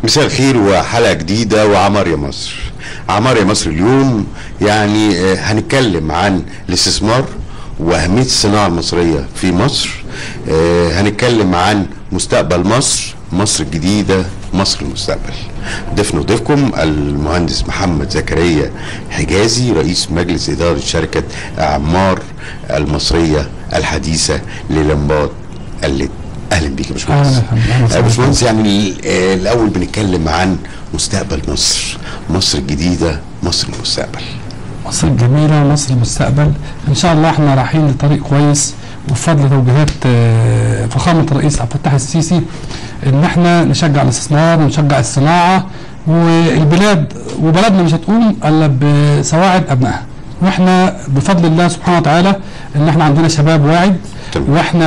مساء الخير وحلقة جديدة وعمار يا مصر عمار يا مصر اليوم يعني آه، هنتكلم عن الاستثمار وأهمية الصناعة المصرية في مصر آه، هنتكلم عن مستقبل مصر مصر الجديدة مصر المستقبل ضيفنا وضيفكم المهندس محمد زكريا حجازي رئيس مجلس إدارة شركة أعمار المصرية الحديثة للمبات الليد اهلا بيك يا باشمهندس أهلا يا فندم. أهلا آه، وسهلا. باشمهندس يعني ال- آه، الاول بنتكلم عن مستقبل مصر مصر الجديده مصر المستقبل مصر الجميلة مصر المستقبل إن شاء الله احنا رايحين لطريق كويس وبفضل توجيهات آه، فخامة الرئيس عبد الفتاح السيسي إن احنا نشجع الاستثمار ونشجع الصناعة والبلاد وبلدنا مش هتقوم إلا بسواعد أبنائها واحنا بفضل الله سبحانه وتعالى إن احنا عندنا شباب واعد تمام. واحنا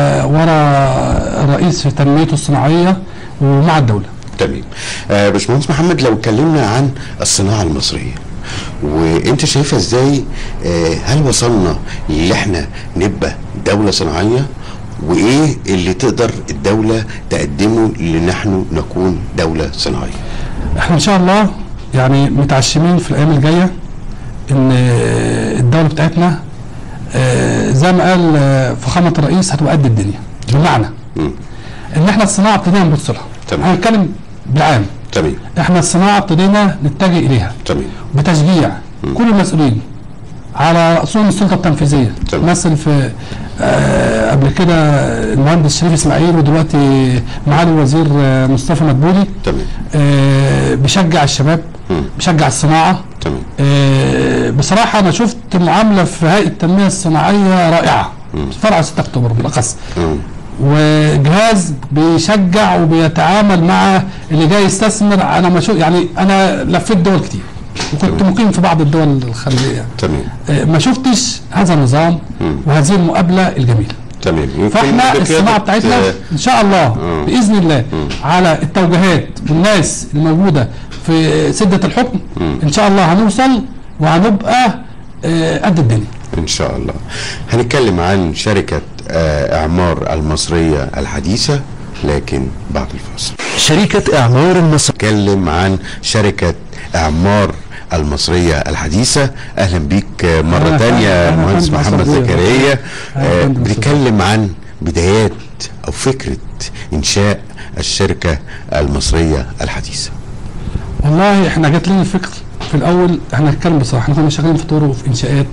ورا الرئيس في تنميته الصناعية ومع الدولة تمام آه، باشمهندس محمد لو اتكلمنا عن الصناعه المصريه وانت شايفها ازاي آه، هل وصلنا اللي احنا نبقى دوله صناعيه وايه اللي تقدر الدوله تقدمه لنحن نكون دوله صناعيه احنا ان شاء الله يعني متعشمين في الايام الجايه ان آه، الدوله بتاعتنا آه، زي ما قال آه، فخامه الرئيس هتبقى قد الدنيا بمعنى مم. ان احنا الصناعه ابتدينا نبص لها تمام. هنتكلم بالعام تمام احنا الصناعه ابتدينا نتجه اليها تمام بتشجيع كل المسؤولين على راسهم السلطه التنفيذيه تمام. مثل في آه قبل كده المهندس شريف اسماعيل ودلوقتي معالي الوزير آه مصطفى مدبولي تمام آه بيشجع الشباب مم. بيشجع الصناعه تمام آه، بصراحة أنا شفت معاملة في هيئة التنمية الصناعية رائعة فرع 6 أكتوبر بالأخص مم. وجهاز بيشجع وبيتعامل مع اللي جاي يستثمر أنا ما شو يعني أنا لفيت دول كتير وكنت مقيم في بعض الدول الخارجية يعني. تمام آه، ما شفتش هذا النظام وهذه المقابلة الجميلة تمام يمكن فاحنا بقيادة، الصناعه بتاعتنا آه، ان شاء الله باذن الله على التوجيهات والناس الموجوده في سده الحكم ان شاء الله هنوصل وهنبقى آه، قد الدنيا ان شاء الله هنتكلم عن شركة آه، اعمار المصرية الحديثة لكن بعد الفاصل شركة إعمار المصر نتكلم عن شركة اعمار المصرية الحديثة اهلا بيك آه، مرة أهلا تانية فندم. أهلا مهندس فندم. محمد أهلا فندم. زكريا أهلا آه، فندم. بنتكلم عن بدايات او فكرة انشاء الشركة المصرية الحديثة والله احنا جات لنا الفكر في الاول احنا هنتكلم بصراحه احنا كنا شغالين في طرق وفي انشاءات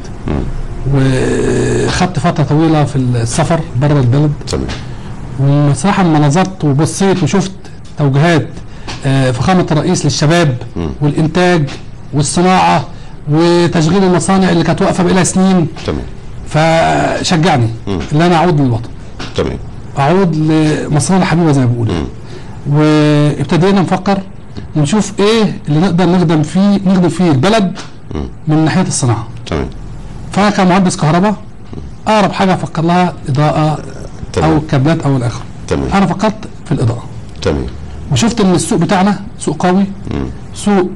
وخدت فتره طويله في السفر بره البلد تمام وبصراحه لما نظرت وبصيت وشفت توجيهات آه، فخامه الرئيس للشباب والانتاج والصناعه وتشغيل المصانع اللي كانت واقفه بقالها سنين تمام فشجعني ان انا اعود للوطن تمام اعود لمصرنا الحبيبه زي ما بيقولوا وابتدينا نفكر ونشوف ايه اللي نقدر نخدم فيه نخدم فيه البلد من ناحيه الصناعه تمام فانا كمهندس كهرباء اقرب حاجه افكر لها اضاءه تمام. او كابلات او الاخر تمام. انا فكرت في الاضاءه تمام وشفت ان السوق بتاعنا سوق قوي سوق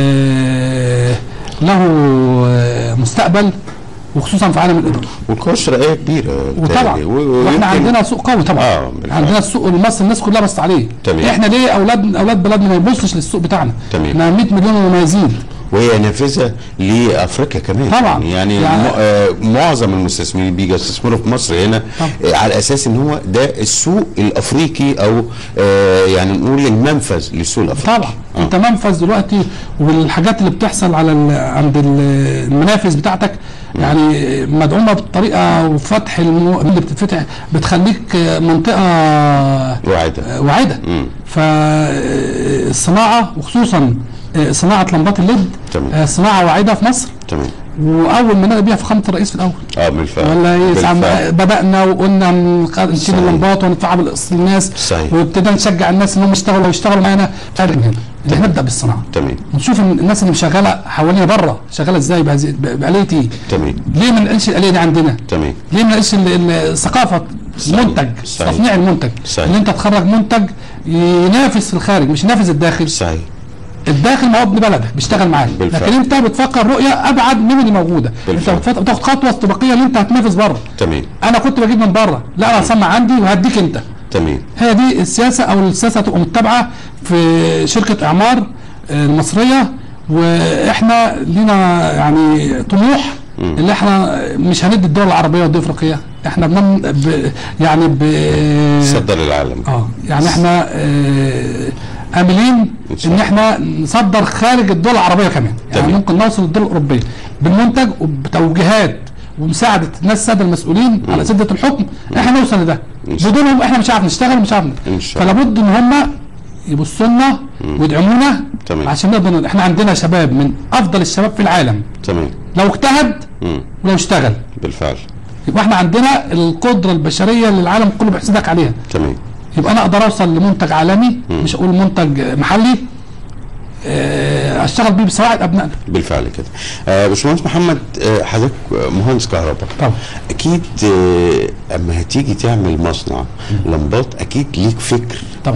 آه له آه مستقبل وخصوصا في عالم الاضاءه والقوى الشرائية كبيرة وطبعا بتهيألي. و- واحنا ويمكن- عندنا سوق قوي طبعا آه، بالفعل. عندنا السوق المصري الناس كلها بصت عليه تمام. احنا ليه اولاد اولاد بلدنا ما يبصش للسوق بتاعنا تمام. احنا 100 مليون وما يزيد وهي نافذه لافريقيا كمان طبعا. يعني, يعني- م- آه، معظم المستثمرين بيجوا يستثمروا في مصر هنا طبعا. آه، على اساس ان هو ده السوق الافريقي او آه، يعني نقول المنفذ للسوق الافريقي طبعا انت منفذ دلوقتي والحاجات اللي بتحصل على ال- عند ال- المنافذ بتاعتك يعني مدعومه بطريقه وفتح المو... اللي بتتفتح بتخليك منطقه وعده واعده مم. فالصناعه وخصوصا صناعه لمبات الليد تمام. صناعه واعده في مصر تمام واول ما نبدا بيها فخامه الرئيس في الاول اه بالفعل ولا ايه بالفعل. ساعة بدانا وقلنا نخ- نشيل صحيح. اللمبات وندفعها بالقسط للناس صحيح. وابتدينا نشجع الناس انهم يشتغلوا ويشتغلوا معانا فعلا من هنا اللي احنا نبدا بالصناعه تمام ونشوف إن الناس اللي شغاله حوالينا بره شغاله ازاي بهذه- ب- بآلية ايه تمام ليه ما نقلش الآلية دي عندنا تمام ليه ما نقلش ال- ال- ثقافه صحيح. المنتج صحيح. تصنيع المنتج صحيح. ان انت تخرج منتج ينافس في الخارج مش ينافس الداخل صحيح الداخل ما هو ابن بلدك بيشتغل معاك بالفعل. لكن انت بتفكر رؤيه ابعد من اللي موجوده انت بالفعل. بتفت- بتاخد خطوه استباقيه ان انت هتنافس بره تمام انا كنت بجيب من بره لا انا هصنع عندي وهديك انت تمام هي دي السياسه او السياسه هتبقى متبعه في شركه اعمار آه، المصريه واحنا لينا يعني طموح اللي احنا مش هندي الدول العربيه والدول الافريقيه احنا بنم ب يعني ب صدر للعالم اه يعني احنا آه، املين إن شاء ان الله. احنا نصدر خارج الدول العربيه كمان يعني تمام. ممكن نوصل للدول الاوروبيه بالمنتج وبتوجيهات ومساعده الناس الساده المسؤولين على سده الحكم احنا نوصل لده إن شاء بدونهم احنا مش عارف نشتغل مش عارف إن شاء الله. فلا بد ان هم يبصوا لنا ويدعمونا تمام. عشان نقدر ن- احنا عندنا شباب من افضل الشباب في العالم تمام لو اجتهد مم. ولو اشتغل بالفعل يبقى احنا عندنا القدره البشريه اللي العالم كله بيحسدك عليها تمام يبقى انا اقدر اوصل لمنتج عالمي مش اقول منتج محلي آه، اشتغل بيه بسواعد ابنائنا بالفعل كده آه باشمهندس محمد آه حضرتك مهندس كهرباء طبعا. اكيد آه اما هتيجي تعمل مصنع لمبات اكيد ليك فكر طبعا.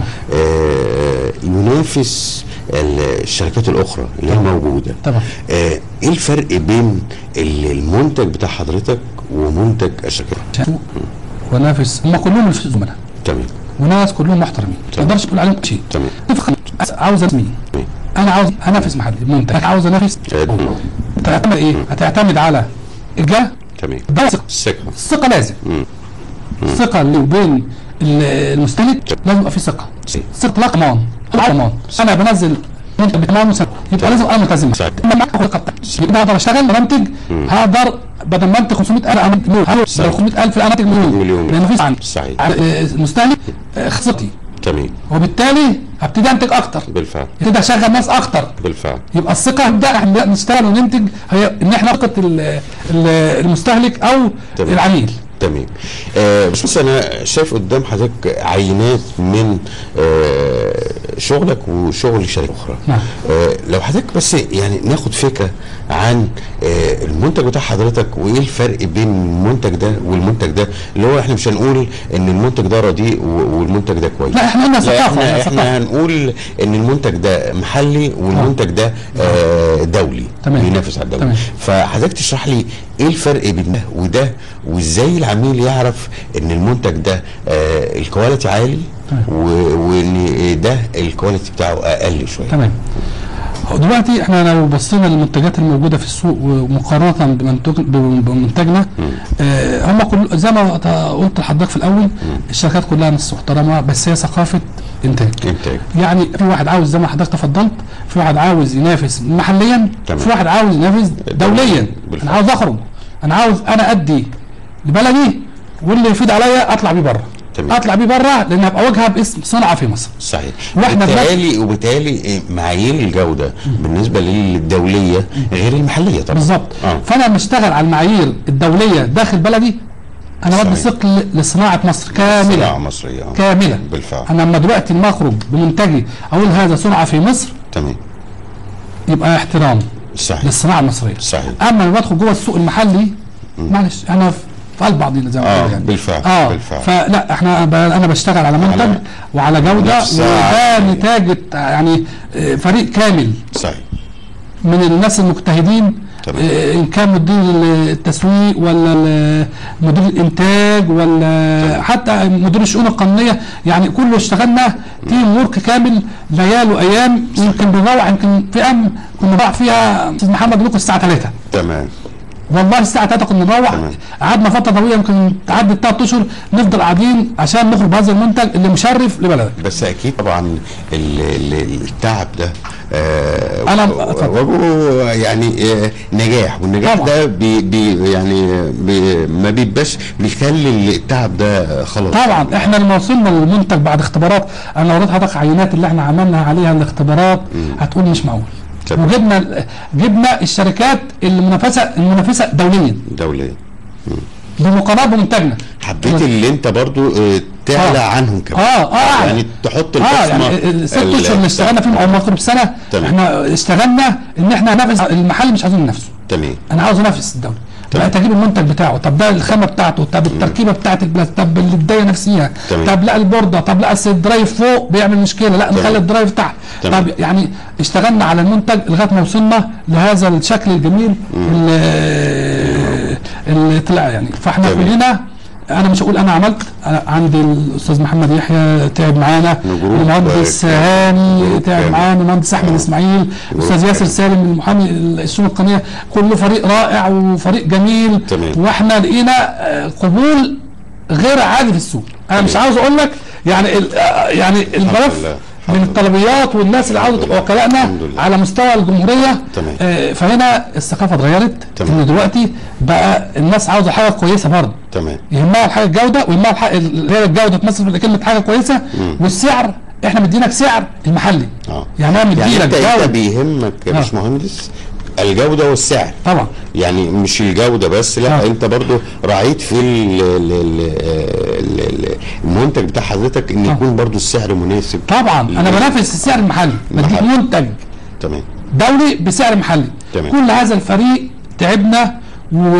آه ينافس ال- الشركات الاخرى اللي هي موجوده طبعا. آه ايه الفرق بين ال- المنتج بتاع حضرتك ومنتج الشركات عشان ونافس هم كلهم في زملاء تمام وناس كلهم محترمين ما تمام. اقدرش اقول عليهم شيء تمام. تفخم عاوز اسمي تمام. انا عاوز انافس محلي منتج أنا عاوز انافس آه، تعتمد ايه؟ هتعتمد على الجهه تمام ده ثقه الثقه الثقه لازم مم. الثقه اللي بين ال- المستهلك لازم يبقى في ثقه صحيح. ثقه لا ضمان لا ضمان انا بنزل منتج بضمان وسنة. يبقى لازم انا ملتزم صحيح. لما معاك ثقه بتاعتي. يبقى اقدر اشتغل منتج هقدر بدل ما انتج 500000 انا انتج مليون لو 500000 انا انتج مليون مليون. لان في عن صحيح. عن- آه، المستهلك آه، خسرتي تمام وبالتالي ابتدي انتج اكتر بالفعل ابتدي اشغل ناس اكتر بالفعل يبقى الثقه نبدا احنا نشتغل وننتج هي ان احنا ثقه ال- ال- المستهلك او تمام. العميل تمام آه بس انا شايف قدام حضرتك عينات من آه شغلك وشغل شركه اخرى نعم. آه لو حضرتك بس يعني ناخد فكره عن آه المنتج بتاع حضرتك وايه الفرق بين المنتج ده والمنتج ده اللي هو احنا مش هنقول ان المنتج ده رديء و- والمنتج ده كويس لا، إحنا قلنا لا، ثقافة، احنا, إحنا احنا ثقافة. هنقول ان المنتج ده محلي والمنتج ده آه دولي تمام. بينافس على الدولي تمام. فحضرتك تشرح لي ايه الفرق بين ده وده وازاي العميل يعرف ان المنتج ده آه الكواليتي عالي تمام. و- وان ده الكواليتي بتاعه اقل شويه تمام هو دلوقتي احنا لو بصينا للمنتجات الموجوده في السوق ومقارنه بمنتج بمنتجنا آه هم كل زي ما ت- قلت لحضرتك في الاول الشركات كلها ناس محترمه بس هي ثقافه انتاج انتاج يعني في واحد عاوز زي ما حضرتك تفضلت في واحد عاوز ينافس محليا تمام. في واحد عاوز ينافس دوليا بالفعل. انا عاوز اخرج انا عاوز انا ادي لبلدي واللي يفيد عليا اطلع بيه بره تمام. اطلع بيه بره لان هبقى واجهه باسم صنعه في مصر صحيح واحنا وبالتالي وبالتالي معايير الجوده بالنسبه للدوليه غير المحليه طبعا بالظبط اه فانا لما اشتغل على المعايير الدوليه داخل بلدي انا بدي صحيح. ثقل لصناعه مصر صناعه كامله مصريه آه. كامله بالفعل انا لما دلوقتي لما اخرج بمنتجي اقول هذا صنع في مصر تمام يبقى احترام صحيح للصناعه المصريه صحيح اما لما بدخل جوه السوق المحلي معلش انا في في قلب بعضينا زي ما آه، بقول يعني بالفعل، اه بالفعل. فلا احنا ب- انا بشتغل على منتج على وعلى جوده نفس وده عالية. نتاج يعني آه، فريق كامل صحيح من الناس المجتهدين تمام. آه، ان كان مدير التسويق ولا ال- مدير الانتاج ولا حتى مدير الشؤون القانونيه يعني كله اشتغلنا تيم ورك كامل ليال وايام يمكن بنروح يمكن في ام كنا بنروح فيها استاذ محمد لكم الساعه 3 تمام والله الساعه 3 كنا نروح تمام. قعدنا فتره طويله يمكن تعدي ثلاث اشهر نفضل قاعدين عشان نخرج بهذا المنتج اللي مشرف لبلدك بس اكيد طبعا ال- ال- التعب ده آه أنا- و- اتفضل. وهو يعني آه نجاح والنجاح طبعا. ده بي بي يعني بي ما بيبقاش بيخلي التعب ده خلاص طبعا احنا لما وصلنا للمنتج بعد اختبارات انا وريت حضرتك عينات اللي احنا عملنا عليها الاختبارات هتقول مش معقول تمام. وجبنا جبنا الشركات المنافسه المنافسه دوليا دولية بمقارنه بمنتجنا حبيت اللي انت برضو آه تعلى آه. اه كمان اه اه يعني تحط اه البصمه يعني الست ال- اشهر اللي اشتغلنا فيهم او مقرب سنه تمام. احنا اشتغلنا ان احنا ننافس المحل مش عايزين ننافسه تمام انا عاوز انافس الدوله تمام. بقى تجيب المنتج بتاعه طب ده الخامه بتاعته طب التركيبه بتاعت البلاس طب البدايه نفسها تمام. طب لا البورده طب لا أصل الدرايف فوق بيعمل مشكله لا نخلي الدرايف تحت تمام. طب يعني اشتغلنا على المنتج لغايه ما وصلنا لهذا الشكل الجميل اللي, اللي طلع يعني فاحنا تمام. كلنا انا مش هقول انا عملت أنا عندي الاستاذ محمد يحيى تعب معانا نجوم المهندس كامل. هاني نجوم تعب كامل. معانا المهندس احمد اسماعيل الاستاذ كامل. ياسر سالم المحامي الشؤون القانونيه كله فريق رائع وفريق جميل تمام. واحنا لقينا آه، قبول غير عادي في السوق انا مش تمام. عاوز اقول لك يعني ال- آه، يعني الملف لله. من الحمد الطلبيات والناس اللي عاوزه الحمد تبقى لله. وكلائنا الحمد لله. على مستوى الجمهوريه تمام. آه، فهنا الثقافه اتغيرت تمام. ان دلوقتي بقى الناس عاوزه حاجه كويسه برضه تمام يهمها الحاجه الجوده ويهمها الحاجه اللي هي الجوده تمثل في كلمه حاجه كويسه والسعر احنا مدينك سعر المحلي اه يعني انا يعني مديلك انت انت جوده بيهمك يا آه. باشمهندس الجوده والسعر طبعا يعني مش الجوده بس لا آه. انت برضو راعيت في ال- ال- ال- ال- ال- المنتج بتاع حضرتك ان آه. يكون برضو السعر مناسب طبعا انا لل- بنافس السعر المحلي بديك محلي. منتج تمام دولي بسعر محلي تمام. كل هذا الفريق تعبنا و...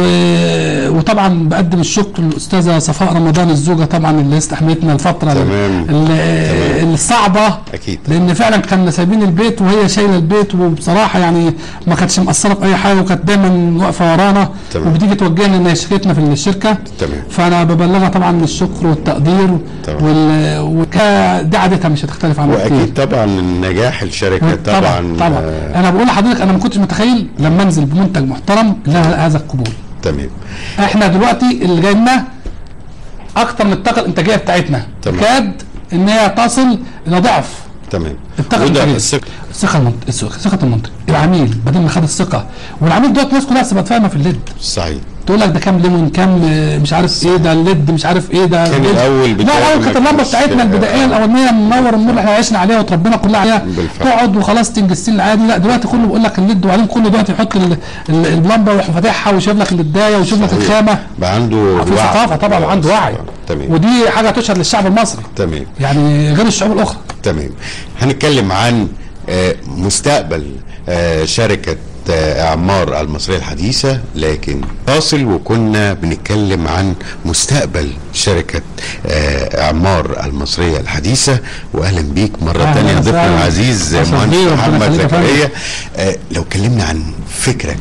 وطبعا بقدم الشكر للاستاذه صفاء رمضان الزوجه طبعا اللي استحملتنا الفتره تمام. ال- الصعبه أكيد. لان فعلا كنا سايبين البيت وهي شايله البيت وبصراحه يعني ما كانتش مقصره في اي حاجه وكانت دايما واقفه ورانا تمام. وبتيجي توجهنا ان هي شركتنا في الشركه تمام. فانا ببلغها طبعا الشكر والتقدير تمام. وال... وك... دي عادتها مش هتختلف عنها كتير واكيد طبعا نجاح الشركه طبعا, طبعا طبعا آه انا بقول لحضرتك انا ما كنتش متخيل لما انزل بمنتج محترم لها هذا القبول تمام احنا دلوقتي اللي جاي لنا اكتر من الطاقه الانتاجيه بتاعتنا تمام. تكاد ان هي تصل الى ضعف تمام الطاقه وده الانتاجيه الثقه الثقه المنتج ثقه المنتج العميل بدل ما خد الثقه والعميل دلوقتي الناس كلها بقت فاهمه في الليد صحيح تقول لك ده كام ليمون كام آه، مش عارف ايه ده الليد مش عارف ايه ده كان الليد. الأول لا بتاعت الاول كانت إنك اللمبه مش- بتاعتنا البدائيه آه. الاولانيه منور النور اللي احنا عشنا عليها وتربينا كلها عليها بالفعل. تقعد وخلاص تنجز سن عادي لا دلوقتي كله بيقول لك الليد وبعدين كله دلوقتي يحط ال- ال- اللمبه ويروح فاتحها ويشوف لك الليدايه ويشوف لك صحيح. الخامه بقى عنده في وعي. ثقافه طبعا وعنده وعي تمام ودي حاجه تشهد للشعب المصري تمام يعني غير الشعوب الاخرى تمام هنتكلم عن آه، مستقبل آه، شركة آه، إعمار المصرية الحديثة لكن فاصل وكنا بنتكلم عن مستقبل شركة آه، إعمار المصرية الحديثة وأهلا بيك مرة أهلاً تانية ضيفنا وسهلاً. العزيز أهلاً مهندس بيه، ربنا محمد يخليك يا فندم. زكريا آه، لو اتكلمنا عن فكرك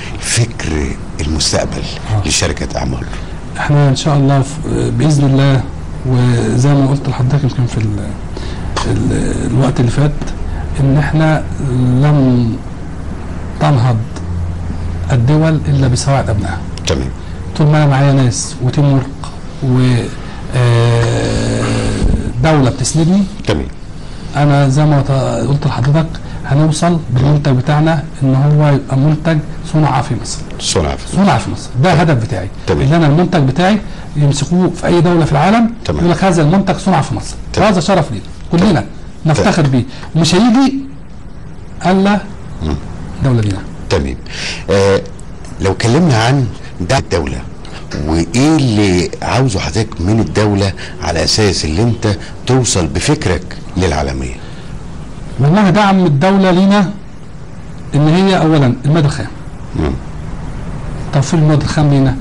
فكر المستقبل لشركة إعمار احنا ان شاء الله في- باذن الله وزي ما قلت لحضرتك يمكن في ال ال الوقت اللي فات ان احنا لم تنهض الدول الا بسواعد ابنائها تمام طول ما انا معايا ناس وتيم ورك و آه، دولة بتسندني تمام انا زي ما ت- قلت لحضرتك هنوصل بالمنتج بتاعنا ان هو يبقى منتج صنع في مصر صنع في صنع في مصر ده الهدف بتاعي تمام. ان انا المنتج بتاعي يمسكوه في اي دوله في العالم تمام. يقول لك هذا المنتج صنع في مصر تمام. وهذا شرف لينا كلنا نفتخر بيه ومش هيجي الا دوله لينا تمام آه لو اتكلمنا عن دعم الدولة وايه اللي عاوزه حضرتك من الدولة على اساس اللي انت توصل بفكرك للعالمية والله دعم الدوله لينا ان هي اولا المادة الخام مم. توفير المواد الخام لينا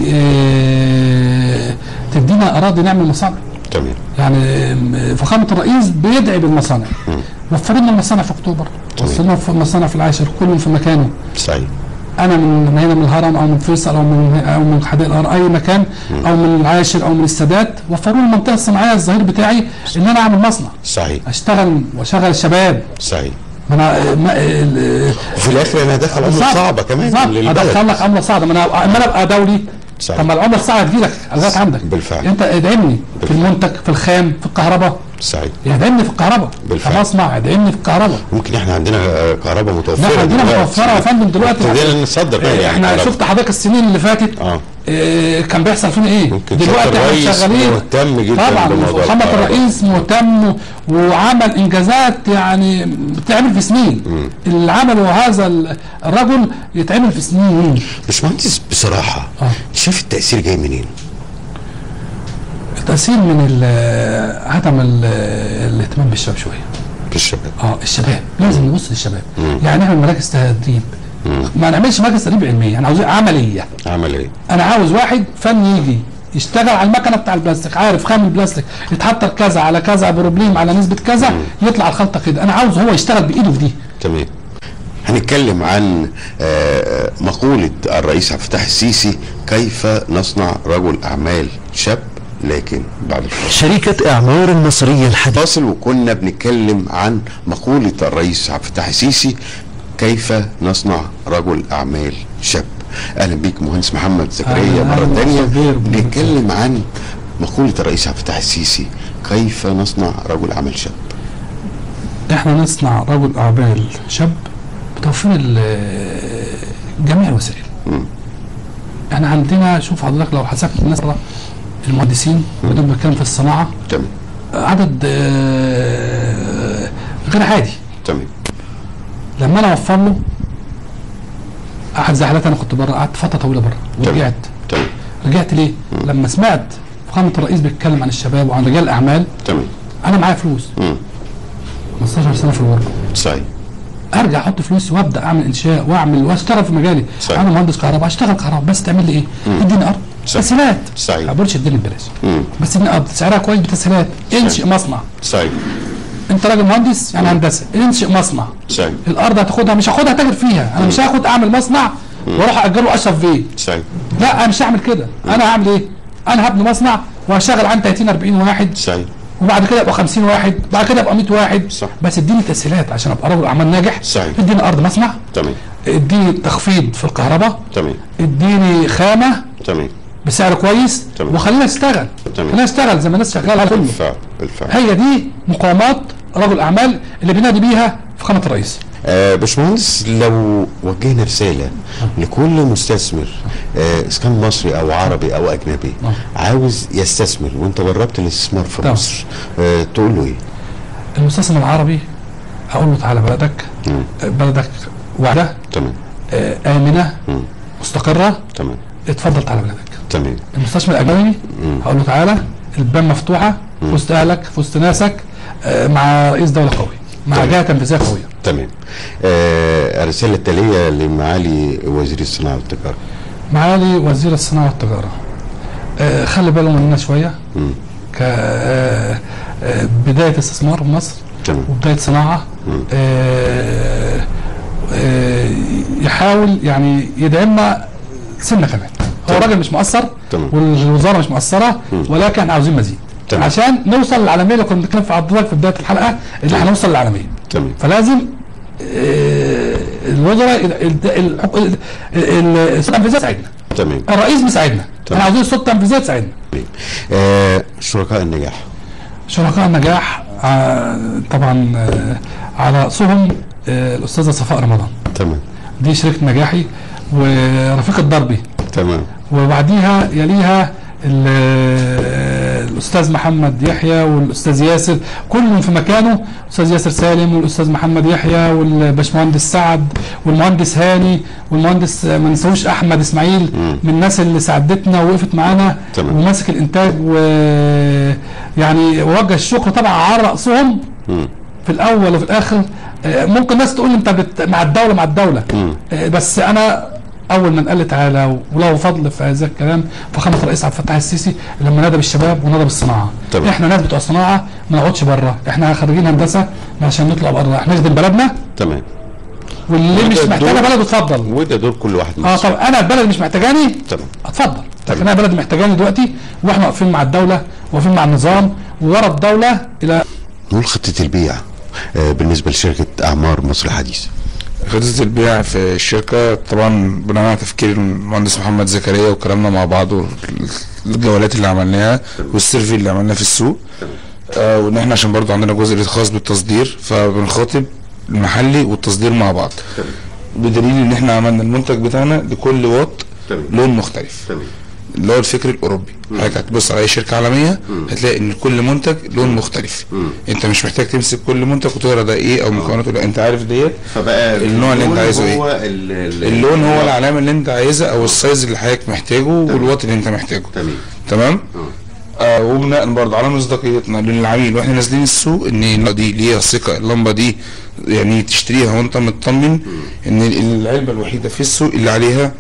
إيه تدينا اراضي نعمل مصانع تمام يعني فخامه الرئيس بيدعي بالمصانع وفروا لنا المصانع في اكتوبر تمام. وصلنا في المصانع في العاشر كل في مكانه صحيح انا من من هنا من الهرم او من فيصل او من او من حدائق الهرم اي مكان او من العاشر او من السادات وفروا لي المنطقه الصناعيه الظهير بتاعي ان انا اعمل مصنع صحيح اشتغل واشغل الشباب صحيح ما انا ما ال- وفي الاخر انا داخل عمله بالظبط. صعبة كمان بالظبط. للبلد ادخل لك عمله صعبه ما انا اما انا ابقى دولي صحيح. طب ما العمله الصعبه تجي لك لغايه عندك بالفعل. انت ادعمني في المنتج في الخام في الكهرباء صحيح ادعمني في الكهرباء بالفعل. كمصنع ادعمني في الكهرباء ممكن احنا عندنا آه، كهرباء متوفرة لا عندنا دلوقتي. متوفره يا فندم دلوقتي ابتدينا نصدر كمان يعني احنا كهرباء. شفت حضرتك السنين اللي فاتت اه إيه كان بيحصل فينا ايه ممكن دلوقتي شاطر احنا رئيس شغالين مهتم جدا طبعا بموضوع محمد الكهرباء. الرئيس مهتم وعمل انجازات يعني بتتعمل في سنين اللي عمله هذا ال- الرجل يتعمل في سنين باشمهندس بصراحة آه. شايف التأثير جاي منين؟ التاثير من ال- عدم ال- الاهتمام بالشباب شويه في الشباب اه الشباب لازم نبص للشباب يعني نعمل مراكز تدريب ما نعملش مراكز تدريب علميه انا عاوزين عمليه عمل ايه؟ انا عاوز واحد فني يجي يشتغل على المكنه بتاع البلاستيك عارف خام البلاستيك يتحط كذا على كذا بروبليم على نسبه كذا يطلع الخلطه كده انا عاوز هو يشتغل بايده في دي تمام هنتكلم عن آه، مقولة الرئيس عبد الفتاح السيسي كيف نصنع رجل أعمال شاب لكن بعد الفاصل شركة إعمار المصرية الحديثة فاصل وكنا بنتكلم عن مقولة الرئيس عبد الفتاح السيسي كيف نصنع رجل أعمال شاب أهلا بيك مهندس محمد زكريا أهلاً مرة أهلاً تانية وسهلاً. بنتكلم عن مقولة الرئيس عبد الفتاح السيسي كيف نصنع رجل أعمال شاب احنا نصنع رجل اعمال شاب بتوفير ال- جميع الوسائل مم. احنا عندنا شوف حضرتك لو حسبت الناس المهندسين بدون بنتكلم في الصناعه تمام عدد آه، غير عادي تمام لما انا اوفر له احد زي حالاتي انا كنت بره قعدت فتره طويله بره تمام. ورجعت تمام رجعت ليه؟ لما سمعت فخامه الرئيس بيتكلم عن الشباب وعن رجال الاعمال تمام انا معايا فلوس مم. 15 سنه في الغربه صحيح ارجع احط فلوسي وابدا اعمل انشاء واعمل واشتغل في مجالي صحيح. انا مهندس كهرباء اشتغل كهرباء بس تعمل لي ايه؟ اديني ارض صحيح. تسهيلات صحيح. ما بقولش اديني ببلاش مم. بس اديني ارض سعرها كويس بتسهيلات انشئ مصنع صحيح انت راجل مهندس يعني هندسه انشئ مصنع صحيح الارض هتاخدها مش هاخدها تاجر فيها انا مش هاخد اعمل مصنع واروح اجره اشرف بيه صحيح لا انا مش هعمل كده انا هعمل ايه؟ انا هبني مصنع وهشغل عن 30 40 واحد صحيح وبعد كده يبقى 50 واحد بعد كده يبقى 100 واحد صح. بس اديني تسهيلات عشان ابقى رجل اعمال ناجح صحيح. اديني ارض مصنع تمام اديني تخفيض في الكهرباء تمام اديني خامه تمام بسعر كويس تمام. وخلينا اشتغل تمام. خلينا اشتغل زي ما الناس شغاله على كله بالفعل بالفعل هي دي مقاومات رجل اعمال اللي بينادي بيها فخامه الرئيس آه باشمهندس لو وجهنا رسالة لكل مستثمر آه إذا كان مصري أو عربي أو أجنبي نعم. عاوز يستثمر وأنت جربت الاستثمار في طبعا. مصر آه تقول له إيه؟ المستثمر العربي اقول له تعالى بلدك مم. بلدك واعده تمام آه، امنه مم. مستقره تمام اتفضل تعالى بلدك تمام المستثمر الاجنبي هقول له تعالى الباب مفتوحه في وسط اهلك في وسط ناسك آه، مع رئيس دوله قوي مع تمام. جهه تنفيذيه قويه تمام آه الرسالة التالية لمعالي وزير الصناعة والتجارة معالي وزير الصناعه والتجاره آه، خلي باله مننا شويه مم. ك آه، آه، بدايه استثمار في مصر تمام وبدايه صناعه مم. آه، آه، يحاول يعني يدعمنا سنه كمان هو تمام. راجل مش مقصر تمام. والوزاره مش مقصره ولكن احنا عاوزين مزيد تمام. عشان نوصل للعالميه اللي كنا بنتكلم في حضرتك في بدايه الحلقه اللي احنا هنوصل للعالميه تمام فلازم آه، الوزراء ال- ال- الحك- ال- ال- السلطه التنفيذيه تساعدنا تمام الرئيس بيساعدنا تمام. احنا عاوزين السلطه التنفيذيه تساعدنا آه شركاء النجاح شركاء النجاح آه، طبعا آه، على راسهم آه، الاستاذه صفاء رمضان تمام دي شريك نجاحي ورفيقه دربي تمام وبعديها يليها ال- الاستاذ محمد يحيى والاستاذ ياسر كلهم في مكانه الاستاذ ياسر سالم والاستاذ محمد يحيى والباشمهندس سعد والمهندس هاني والمهندس ما ننساوش احمد اسماعيل من الناس اللي ساعدتنا ووقفت معانا تمام. وماسك الانتاج ويعني وجه الشكر طبعا على راسهم مم. في الاول وفي الاخر آه، ممكن ناس تقول انت بت... مع الدوله مع الدوله مم. آه، بس انا اول من قال لي تعالى وله فضل في هذا الكلام فخامه الرئيس عبد الفتاح السيسي لما نادى بالشباب ونادى بالصناعه تمام. احنا ناس بتوع صناعه ما نقعدش بره احنا خريجين هندسه عشان نطلع بره احنا نخدم بلدنا تمام واللي مش وده محتاجه دور- بلده اتفضل وده دور كل واحد اه مصري. طب انا البلد مش محتاجاني تمام اتفضل لكن انا بلدي محتاجاني دلوقتي واحنا واقفين مع الدوله واقفين مع النظام ورا الدوله الى نقول خطة البيع آه بالنسبة لشركة أعمار مصر الحديثة خطة البيع في الشركة طبعا بناء على تفكير المهندس محمد زكريا وكلامنا مع بعض والجولات اللي عملناها والسيرفي اللي عملناه في السوق آه وان احنا عشان برضو عندنا جزء خاص بالتصدير فبنخاطب المحلي والتصدير مع بعض بدليل ان احنا عملنا المنتج بتاعنا لكل واط تمام. لون مختلف تمام اللي هو الفكر الاوروبي حضرتك هتبص على اي شركه عالميه هتلاقي ان كل منتج لون مختلف انت مش محتاج تمسك كل منتج وتقرا ده ايه او مكوناته لا انت عارف ديت فبقى النوع اللي انت عايزه ايه؟ هو ال- ال- اللون هو العلامه اللي انت عايزها او السايز اللي حضرتك محتاجه والوات اللي انت محتاجه تمام تمام آه وبناء برضه على مصداقيتنا للعميل واحنا نازلين السوق ان اللمبه دي ليها ثقه اللمبه دي يعني تشتريها وانت مطمن ان العلبه الوحيده في السوق اللي عليها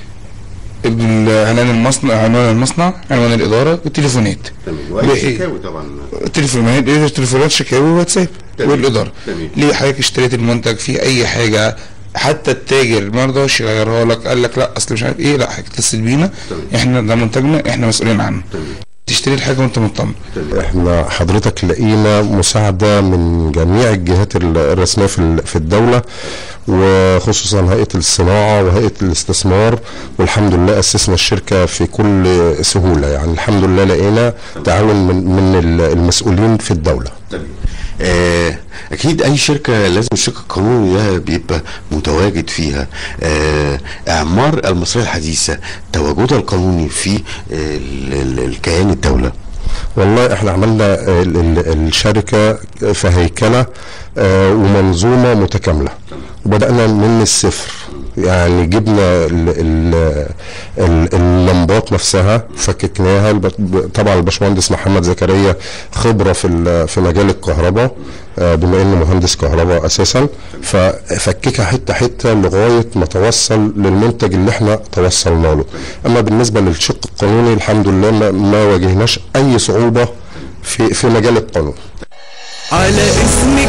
عنوان المصنع عنوان المصنع عنوان الاداره والتليفونات تمام وإيه؟ وأي شكاوي طبعا التليفونات تليفونات شكاوي واتساب تمام. والاداره تمام. ليه حضرتك اشتريت المنتج فيه اي حاجه حتى التاجر ما رضاش يغيرها لك قال لك لا اصل مش عارف ايه لا اتصل بينا احنا ده منتجنا احنا مسؤولين عنه تشتري الحاجه وانت مطمن احنا حضرتك لقينا مساعدة من جميع الجهات ال- الرسمية في ال- في الدولة وخصوصا هيئة الصناعة وهيئة الاستثمار والحمد لله أسسنا الشركة في كل سهولة يعني الحمد لله لقينا تعاون من من ال- المسؤولين في الدولة آه، اكيد اي شركه لازم الشق القانوني ده بيبقى متواجد فيها آه، اعمار المصريه الحديثه تواجدها القانوني في آه، ال- ال- الكيان الدوله والله احنا عملنا ال- ال- الشركة في هيكلة آه، ومنظومة متكاملة وبدأنا من الصفر يعني جبنا ال- ال- ال- اللمبات نفسها فككناها الب- طبعا الباشمهندس محمد زكريا خبرة في ال- في مجال الكهرباء آه، بما انه مهندس كهرباء اساسا ففككها حته حته لغايه ما توصل للمنتج اللي احنا توصلنا له اما بالنسبه للشق القانوني الحمد لله ما, ما واجهناش اي صعوبه في في مجال القانون على اسم